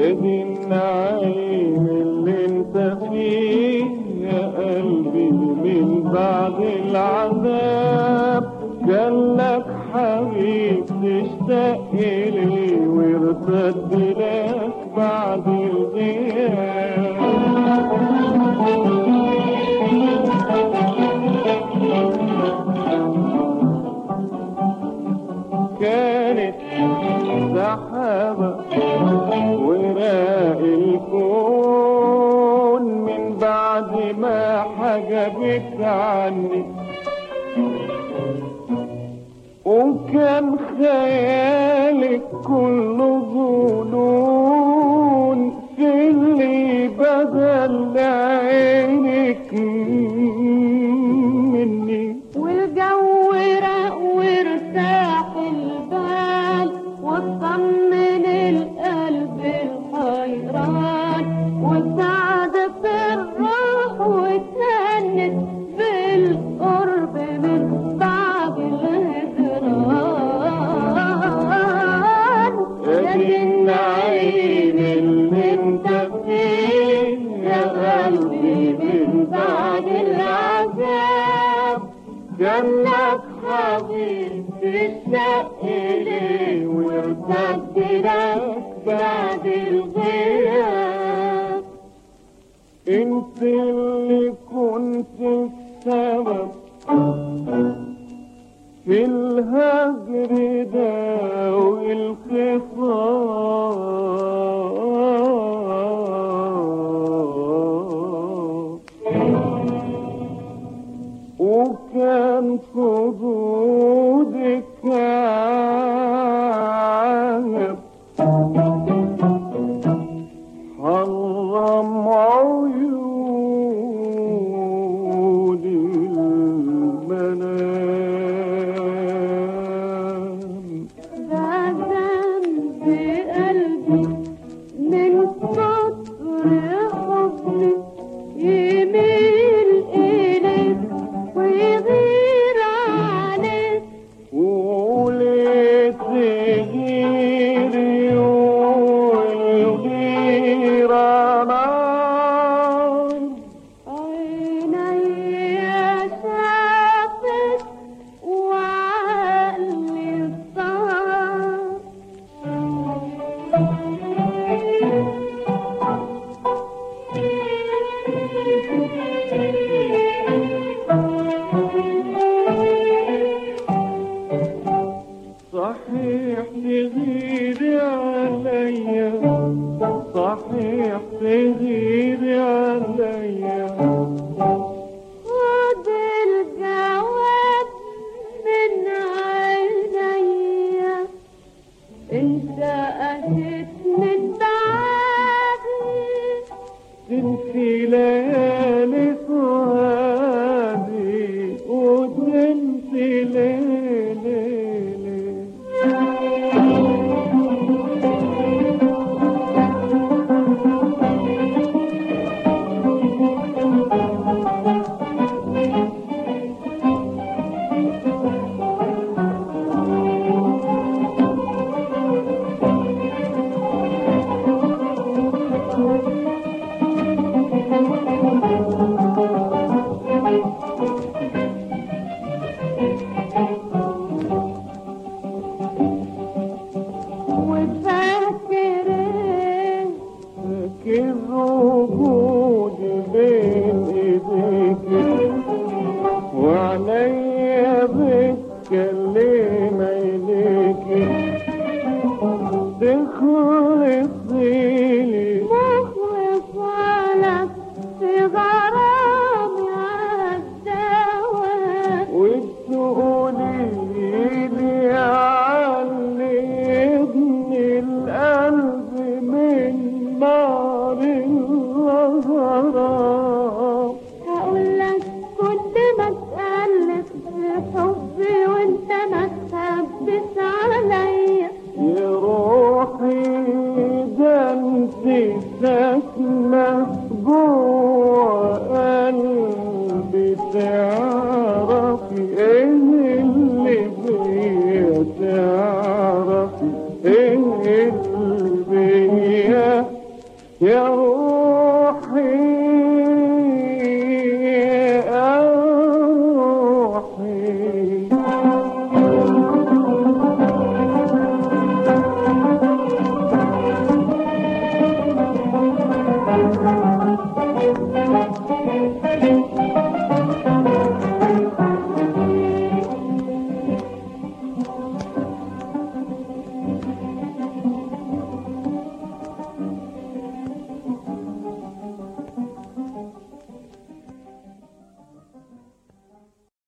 ادي النعيم اللي انت فيه يا قلبي من بعد العذاب كان لك حبيب تشتاق لي وارتد لك بعد الغياب كانت سحابة وراء الكون من بعد ما حجبت عني وكان خيالك كله ظنون في اللي بدل عينك مني والجو رق وارتاح البال واطمن القلب الحيران وسعد في الروح وتهنت بالقرب من بعد الهجران ادي النعيم اللي انت فيه يا قلبي من بعد العذاب جنك حبيب تشتاق لي وارتد لك بعد الغياب انت اللي كنت السبب في الهجر ده والخصام وكان خدودك عجب حرم عيون المنام ده ذنب قلبي من كتر حبي يميل إليك ويغير عليك وليه تغيري والغيرة نار عيني شافت وعقلي صار صحيح تغيري عليا صحيح تغيري عليا خد الجواب من عينيا انت قهت من بعدي تنسي ليالي سهادي وتنسي ليلي وفاكر إيه فاكر وجودي بين ايديك وعليا بتكلم عينيك تخلصي لي مخلص لك في غرامي عالدواء وتقولي لي علمني القلب من نار الغرام هقول لك كل ما تألف في حبي وانت ما تخبس عليا يا روحي ده انت ساكنة جوه قلبي تعرفي ايه اللي بيا تعرفي ايه اللي بيا يا روحي